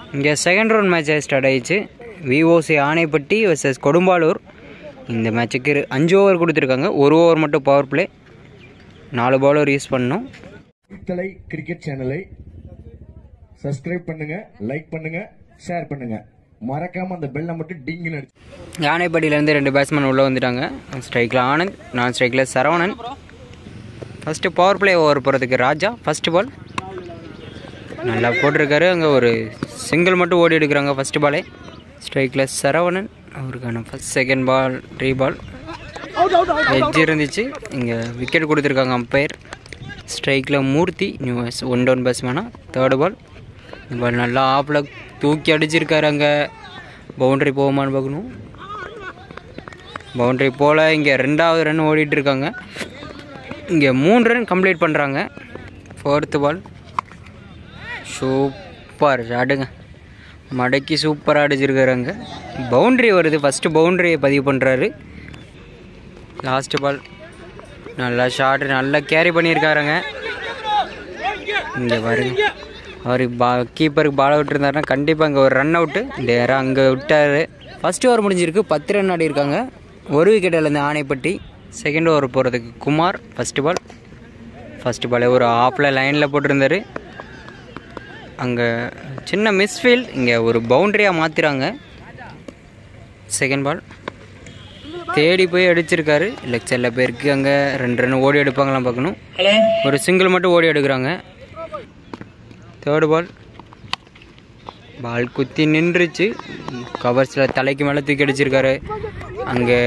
இங்கே second round match start ஆயிடுச்சு VOC Anaipatti versus Kodumbalur இந்த மேட்சுக்கு இரு- அஞ்சு ஓவர் கொடுத்துருக்காங்க ஒரு ஓவர் மட்டும் பவர் பிளே நாலு பவுலர் யூஸ் பண்ணணும் தலை கிரிக்கெட் சேனலை சப்ஸ்கிரைப் பண்ணுங்க லைக் பண்ணுங்க ஷேர் பண்ணுங்க மறக்காம அந்த பெல்லை மட்டும் டிங்குன்னு அடிச்சு ஆணைப்பட்டியிலேருந்து ரெண்டு பேட்ஸ்மேன் உள்ளே வந்துட்டாங்க ஸ்ட்ரைக்கில் ஆனந்த் நான் ஸ்ட்ரைக்கில் Saravanan first power play over போகிறதுக்கு ராஜா ஃபஸ்ட்டு பால் நல்லா போட்டிருக்காரு அங்கே ஒரு சிங்கிள் மட்டும் ஓடி எடுக்கிறாங்க ஃபஸ்ட்டு பாலே ஸ்ட்ரைக்கில் சரவணன் அவருக்கான first second ball three ball edge இருந்துச்சு இங்கே விக்கெட் கொடுத்துருக்காங்க அம்பையர் ஸ்ட்ரைக்கில் மூர்த்தி நியூ ஒன் டவுன் பேட்ஸ்மேனா தேர்டு பால் இந்த பால் நல்லா ஆப்பில் தூக்கி அடிச்சிருக்காரு அங்கே பவுண்டரி போகுமான்னு பார்க்கணும் பவுண்டரி போல் இங்கே ரெண்டாவது ரன் ஓடிட்டு இருக்காங்க இங்கே மூணு ரன் கம்ப்ளீட் பண்ணுறாங்க ஃபோர்த்து பால் சூப்பர் ஷாட்டுங்க மடக்கி சூப்பராக அடிச்சிருக்காருங்க பவுண்ட்ரி வருது ஃபஸ்ட்டு பவுண்ட்ரியை பதிவு பண்ணுறாரு லாஸ்ட்டு பால் நல்லா ஷாட்டு நல்லா கேரி பண்ணியிருக்காருங்க இங்கே பாருங்க அவர் பா கீப்பருக்கு பால் விட்டுருந்தாருன்னா கண்டிப்பாக இங்கே ஒரு ரன் அவுட்டு நேராக அங்கே விட்டார் ஃபஸ்ட் ஓவர் முடிஞ்சிருக்கு பத்து ரன் ஆடி இருக்காங்க ஒரு விக்கெட்டிலேருந்து ஆணைப்பட்டி செகண்ட் ஓவர் போகிறதுக்கு குமார் ஃபஸ்ட்டு பால் ஃபஸ்ட்டு பாலே ஒரு ஆஃபில் லைனில் போட்டிருந்தாரு அங்கே சின்ன மிஸ்ஃபீல் இங்கே ஒரு பவுண்டரியாக மாற்றிறாங்க செகண்ட் பால் தேடி போய் அடிச்சிருக்காரு லெக் சைடில் பேருக்கு அங்கே ரெண்டு ரன் ஓடி எடுப்பாங்களாம் பார்க்கணும் ஒரு சிங்கிள் மட்டும் ஓடி எடுக்கிறாங்க தேர்டு பால் பால் குத்தி நின்றுச்சு கவர்ஸில் தலைக்கு மேலே தூக்கி அடிச்சிருக்காரு அங்கே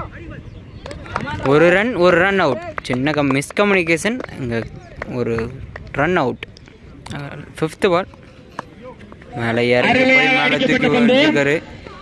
ஒரு ரன் ஒரு ரன் அவுட் சின்ன கம் மிஸ்கம்யூனிகேஷன் இங்கே ஒரு ரன் அவுட் ஃபிஃப்த்து பால் மேலே இறங்கி போய் மேலே தூக்கி வச்சிருக்காரு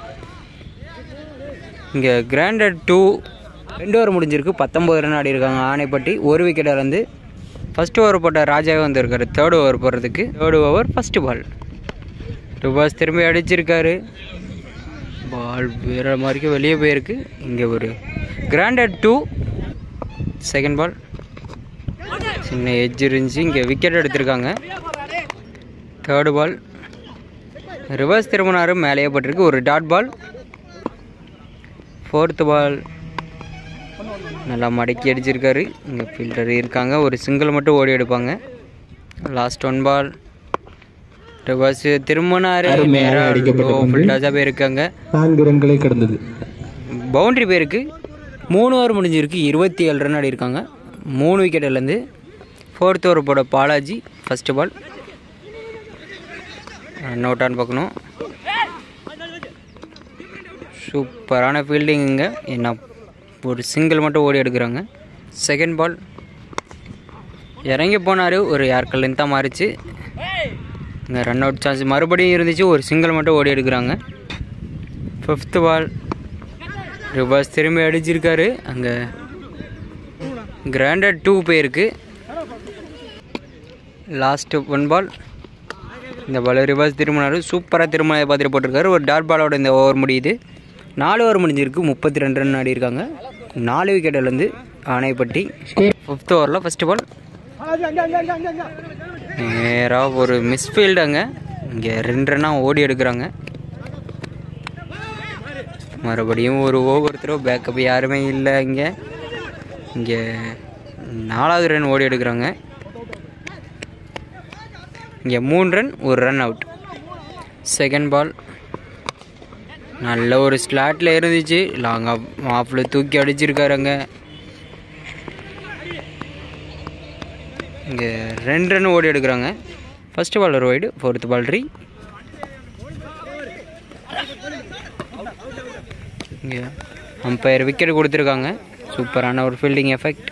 இங்கே கிராண்டட் டூ ரெண்டு ஓவர் முடிஞ்சிருக்கு பத்தொம்பது ரன் ஆடி இருக்காங்க ஆணைப்பட்டி ஒரு விக்கெட் இறந்து ஃபர்ஸ்ட் ஓவர் போட்ட ராஜாவே வந்திருக்காரு தேர்ட் ஓவர் போடுறதுக்கு third over first ball reverse திரும்பி அடிச்சிருக்காரு பால் வேற மாதிரிக்கு வெளியே போயிருக்கு இங்கே ஒரு கிராண்டட் டூ செகண்ட் பால் சின்ன எட்ஜ் இருந்துச்சு இங்கே விக்கெட் எடுத்திருக்காங்க தேர்டு பால் ரிவர்ஸ் திரும்பினாரு மேலேயே பட்டிருக்கு ஒரு டாட் பால் ஃபோர்த்து பால் நல்லா மடக்கி அடிச்சிருக்காரு இங்கே ஃபீல்டர் இருக்காங்க ஒரு சிங்கிள் மட்டும் ஓடி எடுப்பாங்க லாஸ்ட் ஒன் பால் ரிவர்ஸ் திரும்பினாரு ஃபுல்டாஸாக போயிருக்காங்க நான்கு ரன்களை கடந்தது பவுண்டரி பேருக்கு மூணு ஓவர் முடிஞ்சிருக்கு இருபத்தி ஏழு ரன் ஆடி இருக்காங்க மூணு விக்கெட்லேருந்து ஃபோர்த் ஓவர் போட பாலாஜி ஃபஸ்ட்டு பால் ரன் அவுட்டான்னு பார்க்கணும் சூப்பரான ஃபீல்டிங் இங்கே என்ன ஒரு சிங்கிள் மட்டும் ஓடி எடுக்கிறாங்க செகண்ட் பால் இறங்கி போனார் ஒரு யாருக்கல் லென்த்தாக மாறிச்சு இங்கே ரன் அவுட் சான்ஸ் மறுபடியும் இருந்துச்சு ஒரு சிங்கிள் மட்டும் ஓடி எடுக்கிறாங்க ஃபிஃப்த்து பால் ரிவர்ஸ் திரும்பி அடிச்சிருக்காரு அங்கே கிராண்டட் டூ போயிருக்கு லாஸ்ட்டு ஒன் பால் இந்த பால் ரிவர்ஸ் திரும்பினாரு சூப்பராக திரும்ப பார்த்துட்டு போட்டிருக்காரு ஒரு டாட் பாலோட இந்த ஓவர் முடியுது நாலு ஓவர் முடிஞ்சிருக்கு முப்பத்தி ரெண்டு ரன் ஆடி இருக்காங்க நாலு விக்கெட்டிலேருந்து ஆணைப்பட்டி ஃபிஃப்த் ஓவரில் ஃபஸ்ட்டு பால் நேராக ஒரு மிஸ்ஃபீல்டு அங்கே இங்கே ரெண்டு ரன்னாக ஓடி எடுக்கிறாங்க மறுபடியும் ஒரு ஓவர் த்ரோ பேக்கப் யாருமே இல்லை இங்கே இங்கே நாலாவது ரன் ஓடி எடுக்கிறாங்க இங்கே மூணு ரன் ஒரு ரன் அவுட் செகண்ட் பால் நல்ல ஒரு ஸ்லாட்டில் இருந்துச்சு லாங்காக ஆஃபில் தூக்கி அடிச்சிருக்காரு அங்கே இங்கே ரெண்டு ரன் ஓடி எடுக்கிறாங்க ஃபஸ்ட்டு பால் ஒரு வைடு ஃபோர்த்து பால் த்ரீ இங்கே அம்பையர் விக்கெட் கொடுத்துருக்காங்க சூப்பரான ஒரு ஃபீல்டிங் எஃபெக்ட்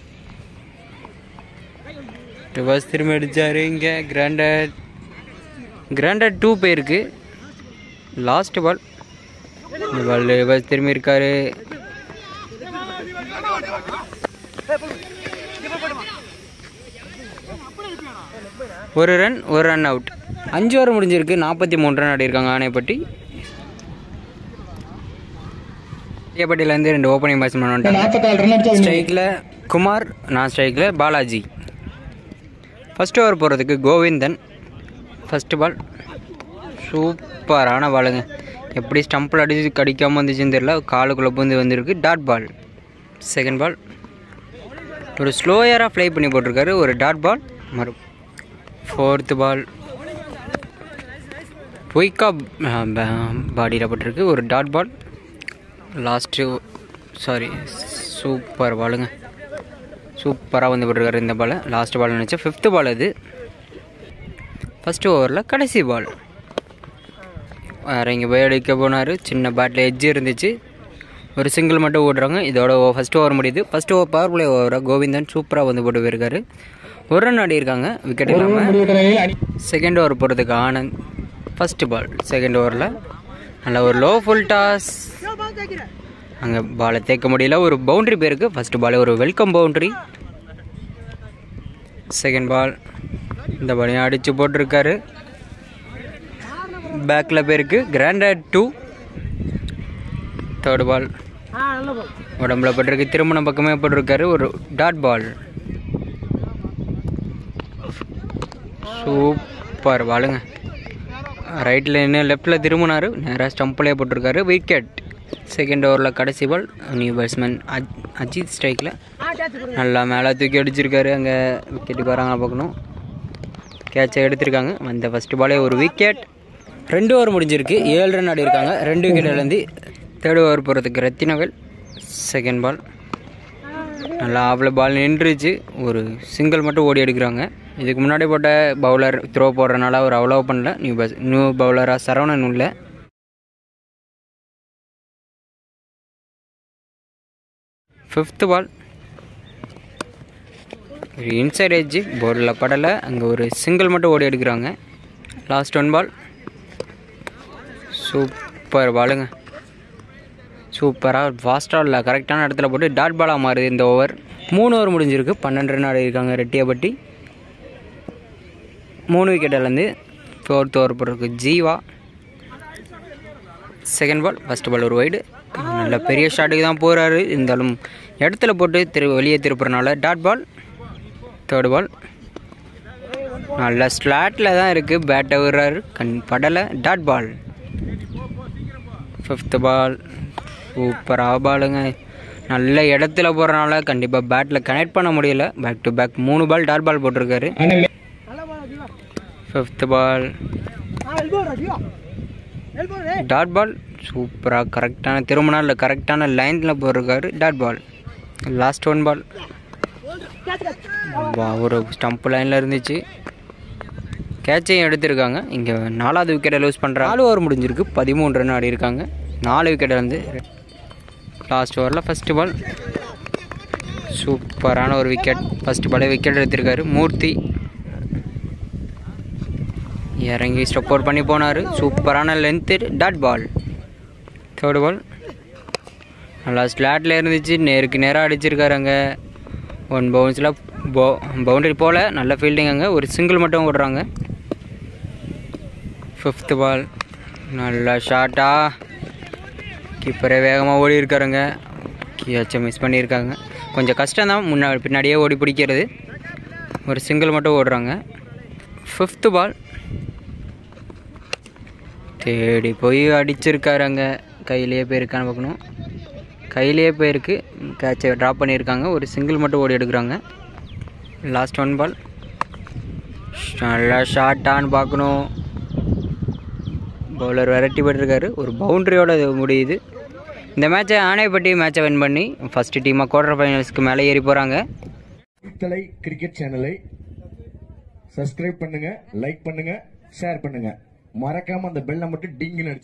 ரிவர்ஸ் திரும்பி அடித்தார் இங்கே கிராண்டட் கிராண்டட் டூ போயிருக்கு லாஸ்ட் பால் இந்த பால் ரிவர்ஸ் திரும்பி இருக்காரு ஒரு ரன் ஒரு ரன் அவுட் அஞ்சு ஓவர் முடிஞ்சிருக்கு நாற்பத்தி மூணு ரன் ஆடிருக்காங்க ஆணைப்பட்டி ஆணைப்பட்டியிலேருந்து ரெண்டு ஓப்பனிங் பேட்ஸ்மேன் வந்துட்டாங்க ஸ்ட்ரைக்கில் குமார் நான் ஸ்ட்ரைக்கில் பாலாஜி ஃபஸ்ட் ஓவர் போகிறதுக்கு கோவிந்தன் ஃபஸ்ட்டு பால் சூப்பரான பாலுங்க எப்படி ஸ்டம்பில் அடிச்சு கடிக்காமல் வந்துச்சுன்னு தெரியல காலுக்குள்ளே பூந்து வந்திருக்கு டாட் பால் செகண்ட் பால் ஒரு ஸ்லோயராக ஃப்ளை பண்ணி போட்டிருக்காரு ஒரு டாட் பால் மறு ஃபோர்த்து பால் குயிக்காக பாடியில் போட்டிருக்கு ஒரு dot ball last sorry super பாலுங்க சூப்பராக வந்து போட்டிருக்காரு இந்த பால் லாஸ்ட் பால் நினச்சா ஃபிஃப்த்து பால் அது ஃபஸ்ட்டு ஓவரில் கடைசி பால் வேறு இங்கே போய் அடிக்க போனார் சின்ன பேட்டில் எட்ஜ் இருந்துச்சு ஒரு சிங்கிள் மட்டும் ஓடுறாங்க இதோட ஃபஸ்ட் ஓவர் முடியுது ஃபஸ்ட் ஓவர் பவர் பிளே ஓவராக கோவிந்தன் சூப்பராக வந்து போட்டு போயிருக்காரு ஒரு ரன் ஆடி இருக்காங்க விக்கெட் இல்லாமல் செகண்ட் ஓவர் போகிறதுக்கு ஆனந்த் ஃபஸ்ட்டு பால் செகண்ட் ஓவரில் நல்ல ஒரு லோ ஃபுல் டாஸ் அங்கே பாலை தேக்க முடியல ஒரு பவுண்ட்ரி பேருக்கு ஃபஸ்ட்டு பால் ஒரு வெல்கம் பவுண்ட்ரி செகண்ட் பால் இந்த பாலையும் அடித்து போட்டிருக்காரு பேக்கில் பேருக்கு கிராண்டட் டூ தேர்ட் பால் உடம்புல பட்டிருக்கு திருமண பக்கமே போட்டிருக்காரு ஒரு டாட் பால் சூப்பர் பாலுங்க ரைட்டில் இன்னும் லெஃப்டில் திரும்பினார் நேராக ஸ்டம்பிலே போட்டிருக்காரு விக்கெட் செகண்ட் ஓவரில் கடைசி பால் நியூ பேட்ஸ்மேன் அஜ் அஜித் ஸ்ட்ரைக்கில் நல்லா மேலே தூக்கி அடிச்சிருக்காரு அங்கே விக்கெட்டுக்கு வராங்க பார்க்கணும் கேட்சை எடுத்திருக்காங்க வந்த ஃபஸ்ட்டு பாலே ஒரு விக்கெட் ரெண்டு ஓவர் முடிஞ்சிருக்கு ஏழு ரன் ஆடி இருக்காங்க ரெண்டு விக்கெட் இழந்து தேர்ட் ஓவர் போகிறதுக்கு ரத்தினவேல் செகண்ட் பால் நல்லா ஆஃபில் பால் நின்றுச்சு ஒரு சிங்கிள் மட்டும் ஓடி எடுக்கிறாங்க இதுக்கு முன்னாடி போட்ட பவுலர் த்ரோ போடுறனால அவர் அவ்வளோ பண்ணல நியூ பஸ் நியூ பவுலராக சரவணன் உள்ள ஃபிஃப்த்து பால் ஒரு இன்சைட் எட்ஜ் போர்டில் படலை அங்கே ஒரு சிங்கிள் மட்டும் ஓடி எடுக்கிறாங்க லாஸ்ட் ஒன் பால் சூப்பர் பாலுங்க சூப்பராக ஃபாஸ்ட்டாக இல்லை கரெக்டான இடத்துல போட்டு டாட் பாலாக மாறுது இந்த ஓவர் மூணு ஓவர் முடிஞ்சிருக்கு பன்னெண்டு ரன் ஆடி இருக்காங்க ரெட்டியப்பட்டி மூணு விக்கெட் இழந்து ஃபோர்த் ஓவர் போடுறதுக்கு Jeeva second ball first ball ஒரு வைடு நல்ல பெரிய ஷாட்டுக்கு தான் போகிறாரு இருந்தாலும் இடத்துல போட்டு திரு வெளியே திருப்புறனால டாட் பால் தேர்ட் பால் நல்ல ஸ்லாட்டில் தான் இருக்குது பேட்டை விடுறாரு கண் படலை டாட் பால் ஃபிஃப்த்து பால் சூப்பராக பாலுங்க நல்ல இடத்துல போகிறனால கண்டிப்பாக பேட்டில் கனெக்ட் பண்ண முடியல பேக் டு பேக் மூணு பால் டாட் பால் போட்டிருக்காரு ஃபிஃப்த்து பால் டாட் பால் சூப்பராக கரெக்டான திரும்பினா இல்லை கரெக்டான லைனில் போட்டிருக்காரு dot ball last one ball ஒரு ஸ்டம்ப் லைனில் இருந்துச்சு கேட்சையும் எடுத்திருக்காங்க இங்கே நாலாவது விக்கெட்டை லூஸ் பண்ணுறாங்க நாலு ஓவர் முடிஞ்சிருக்கு பதிமூணு ரன் ஆடி இருக்காங்க நாலு விக்கெட்டை வந்து லாஸ்ட் ஓவரில் ஃபஸ்ட்டு பால் சூப்பரான ஒரு விக்கெட் ஃபஸ்ட்டு பாலே விக்கெட் எடுத்திருக்காரு மூர்த்தி இறங்கி ஸ்டெப் அவுட் பண்ணி போனார் சூப்பரான length dot ball third ball நல்லா ஸ்லாட்டில் இருந்துச்சு நேருக்கு நேராக அடிச்சிருக்காரு அங்கே ஒன் பவுன்ஸில் போ பவுண்டரி போல் நல்ல ஃபீல்டிங் அங்கே ஒரு சிங்கிள் மட்டும் ஓடுறாங்க ஃபிஃப்த்து பால் நல்லா ஷார்ட்டா கீப்பரே வேகமாக ஓடி இருக்காருங்க கேட்சை மிஸ் பண்ணியிருக்காங்க கொஞ்சம் கஷ்டம் தான் முன்னாடி பின்னாடியே ஓடி பிடிக்கிறது ஒரு சிங்கிள் மட்டும் ஓடுறாங்க ஃபிஃப்த்து பால் தேடி போய் அடிச்சிருக்காரு அங்கே கையிலேயே போயிருக்கான்னு பார்க்கணும் கையிலேயே போயிருக்கு கேட்சை ட்ராப் பண்ணியிருக்காங்க ஒரு சிங்கிள் மட்டும் ஓடி எடுக்கிறாங்க லாஸ்ட் ஒன் பால் நல்லா ஷார்ட்டான்னு பார்க்கணும் பவுலர் விரட்டி போட்டிருக்காரு ஒரு பவுண்ட்ரியோட இது முடியுது இந்த மேட்சை ஆணைப்பட்டி மேட்சை வின் பண்ணி ஃபஸ்ட்டு டீமாக குவார்டர் ஃபைனல்ஸ்க்கு மேலே ஏறி போகிறாங்க தலை கிரிக்கெட் சேனலை சப்ஸ்கிரைப் பண்ணுங்க லைக் பண்ணுங்க ஷேர் பண்ணுங்க மறக்காம அந்த பெல்லை மட்டும் டிங்குன்னு அடிச்சு